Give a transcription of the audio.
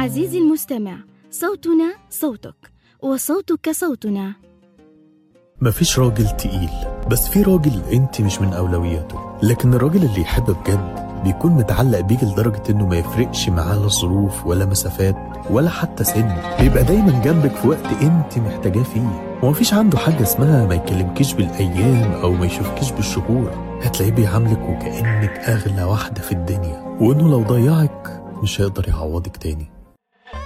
عزيزي المستمع صوتنا صوتك وصوتك صوتنا مفيش راجل تقيل بس في راجل انت مش من اولوياته لكن الراجل اللي يحب بجد بيكون متعلق بيك لدرجة انه ما يفرقش معاه لا ظروف ولا مسافات ولا حتى سن بيبقى دايما جنبك في وقت انت محتاجاه فيه ومفيش عنده حاجة اسمها ما يكلمكيش بالايام او ما يشوفكيش بالشهور هتلاقيه بيعاملك وكأنك اغلى واحدة في الدنيا وانه لو ضيعك مش هيقدر يعوضك تاني